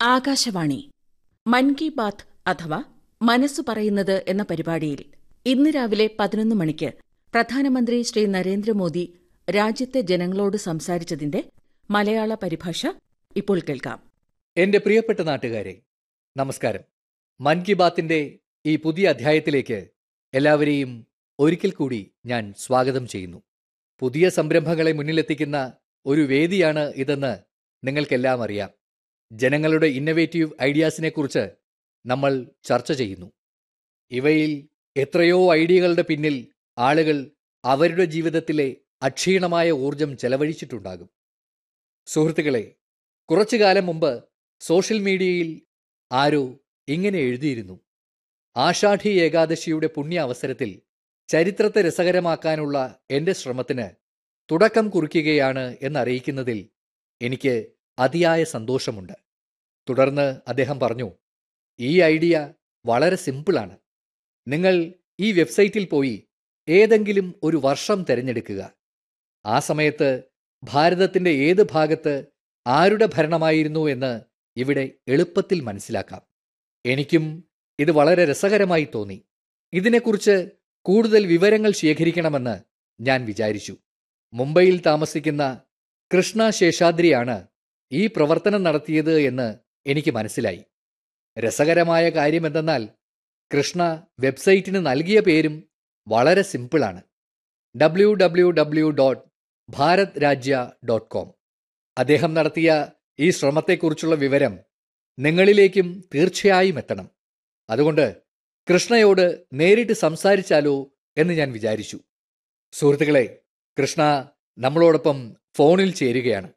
ആകാശവാണി മൻ കി ബാത്ത് അഥവാ മനസ്സു പറയുന്നത് എന്ന പരിപാടിയിൽ ഇന്ന് രാവിലെ പതിനൊന്ന് മണിക്ക് പ്രധാനമന്ത്രി ശ്രീ നരേന്ദ്രമോദി രാജ്യത്തെ ജനങ്ങളോട് സംസാരിച്ചതിന്റെ മലയാള പരിഭാഷ ഇപ്പോൾ കേൾക്കാം എന്റെ പ്രിയപ്പെട്ട നാട്ടുകാരെ നമസ്കാരം മൻ കി ബാത്തിന്റെ ഈ പുതിയ അധ്യായത്തിലേക്ക് എല്ലാവരെയും ഒരിക്കൽ കൂടി ഞാൻ സ്വാഗതം ചെയ്യുന്നു പുതിയ സംരംഭങ്ങളെ മുന്നിലെത്തിക്കുന്ന ഒരു വേദിയാണ് ഇതെന്ന് നിങ്ങൾക്കെല്ലാം അറിയാം ജനങ്ങളുടെ ഇന്നവേറ്റീവ് ഐഡിയാസിനെക്കുറിച്ച് നമ്മൾ ചർച്ച ചെയ്യുന്നു ഇവയിൽ എത്രയോ ഐഡിയകളുടെ പിന്നിൽ ആളുകൾ അവരുടെ ജീവിതത്തിലെ അക്ഷീണമായ ഊർജം ചെലവഴിച്ചിട്ടുണ്ടാകും സുഹൃത്തുക്കളെ കുറച്ചു കാലം മുമ്പ് സോഷ്യൽ മീഡിയയിൽ ആരോ ഇങ്ങനെ എഴുതിയിരുന്നു ആഷാഢി ഏകാദശിയുടെ പുണ്യ അവസരത്തിൽ ചരിത്രത്തെ രസകരമാക്കാനുള്ള എന്റെ ശ്രമത്തിന് തുടക്കം കുറിക്കുകയാണ് എന്നറിയിക്കുന്നതിൽ എനിക്ക് അതിയായ സന്തോഷമുണ്ട് തുടർന്ന് അദ്ദേഹം പറഞ്ഞു ഈ ഐഡിയ വളരെ സിമ്പിളാണ് നിങ്ങൾ ഈ വെബ്സൈറ്റിൽ പോയി ഏതെങ്കിലും ഒരു വർഷം തിരഞ്ഞെടുക്കുക ആ സമയത്ത് ഭാരതത്തിന്റെ ഏത് ഭാഗത്ത് ആരുടെ ഭരണമായിരുന്നു എന്ന് ഇവിടെ എളുപ്പത്തിൽ മനസ്സിലാക്കാം എനിക്കും ഇത് വളരെ രസകരമായി തോന്നി ഇതിനെക്കുറിച്ച് കൂടുതൽ വിവരങ്ങൾ ശേഖരിക്കണമെന്ന് ഞാൻ വിചാരിച്ചു മുംബൈയിൽ താമസിക്കുന്ന കൃഷ്ണ ശേഷാദ്രിയാണ് ഈ പ്രവർത്തനം നടത്തിയത് എന്ന് എനിക്ക് മനസ്സിലായി രസകരമായ കാര്യമെന്തെന്നാൽ കൃഷ്ണ വെബ്സൈറ്റിന് നൽകിയ പേരും വളരെ സിമ്പിളാണ് W W W dot Bharat Rajya dot com അദ്ദേഹം നടത്തിയ ഈ ശ്രമത്തെക്കുറിച്ചുള്ള വിവരം നിങ്ങളിലേക്കും തീർച്ചയായും എത്തണം അതുകൊണ്ട് കൃഷ്ണയോട് നേരിട്ട് സംസാരിച്ചാലോ എന്ന് ഞാൻ വിചാരിച്ചു സുഹൃത്തുക്കളെ കൃഷ്ണ നമ്മളോടൊപ്പം ഫോണിൽ ചേരുകയാണ്